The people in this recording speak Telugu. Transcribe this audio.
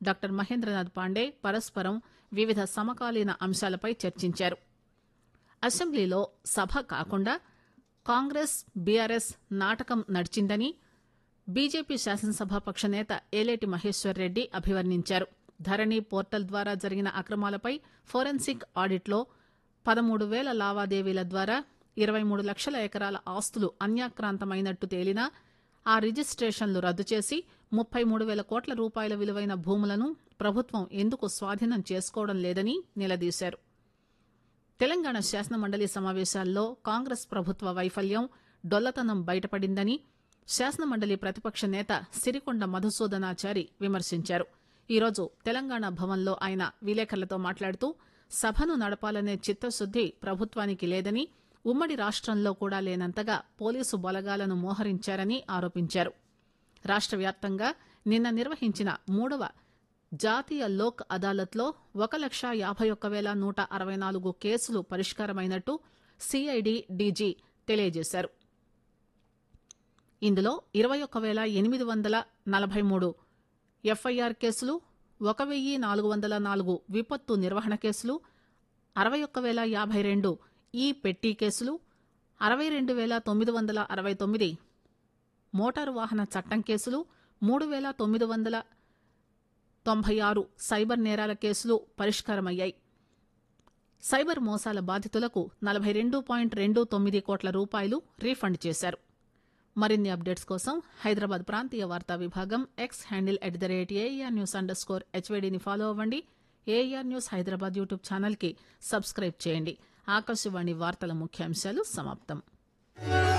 డాక్టర్ మహేంద్రనాథ్ పాండే పరస్పరం వివిధ సమకాలీన అంశాలపై చర్చించారు అసెంబ్లీలో సభ కాకుండా కాంగ్రెస్ బీఆర్ఎస్ నాటకం నడిచిందని బీజేపీ శాసనసభాపక్ష నేత ఏలేటి మహేశ్వర్ రెడ్డి అభివర్ణించారు ధరణి పోర్టల్ ద్వారా జరిగిన అక్రమాలపై ఫోరెన్సిక్ ఆడిట్లో పదమూడు వేల లావాదేవీల ద్వారా ఇరవై మూడు లక్షల ఎకరాల ఆస్తులు అన్యాక్రాంతమైనట్టు తేలినా ఆ రిజిస్ట్రేషన్లు రద్దు చేసి ముప్పై మూడు వేల కోట్ల రూపాయల విలువైన భూములను ప్రభుత్వం ఎందుకు స్వాధీనం చేసుకోవడం లేదని నిలదీశారు తెలంగాణ శాసనమండలి సమావేశాల్లో కాంగ్రెస్ ప్రభుత్వ వైఫల్యం డొల్లతనం బయటపడిందని శాసనమండలి ప్రతిపక్ష నేత సిరికొండ మధుసూదనాచారి విమర్శించారు ఈరోజు తెలంగాణ భవన్లో ఆయన విలేకరులతో మాట్లాడుతూ సభను నడపాలనే చిత్తశుద్ది ప్రభుత్వానికి లేదని ఉమ్మడి రాష్టంలో కూడా లేనంతగా పోలీసు బలగాలను మోహరించారని ఆరోపించారు రాష్ట వ్యాప్తంగా నిన్న నిర్వహించిన మూడవ జాతీయ లోక్ అదాలత్లో ఒక లక్ష యాభై ఒక్క వేల నూట అరవై నాలుగు కేసులు పరిష్కారమైనట్టు సిఐడి డీజీ తెలియజేశారు ఇందులో ఇరవై ఒక్క వేల ఎనిమిది వందల నలభై మూడు ఎఫ్ఐఆర్ కేసులు ఒక వెయ్యి నాలుగు వందల నాలుగు విపత్తు నిర్వహణ కేసులు అరవై ఒక్క వేల యాభై రెండు ఈ పెట్టి కేసులు అరవై రెండు వేల తొమ్మిది వందల అరవై తొమ్మిది మోటారు వాహన చట్టం కేసులు మూడు వేల తొమ్మిది వందల తొంభై ఆరు సైబర్ నేరాల కేసులు పరిష్కారమయ్యాయి సైబర్ మోసాల బాధితులకు నలభై రెండు పాయింట్ రెండు తొమ్మిది కోట్ల రూపాయలు రీఫండ్ చేశారు మరిన్ని అప్డేట్స్ కోసం హైదరాబాద్ ప్రాంతీయ వార్తా విభాగం X handle at the rate AIR news underscore స్కోర్ హెచ్వేడిని ఫాలో అవ్వండి ఏఆర్ న్యూస్ హైదరాబాద్ యూట్యూబ్ ఛానల్కి సబ్స్క్రైబ్ చేయండి ఆకాశవాణి వార్తల ముఖ్యాంశాలు సమాప్తం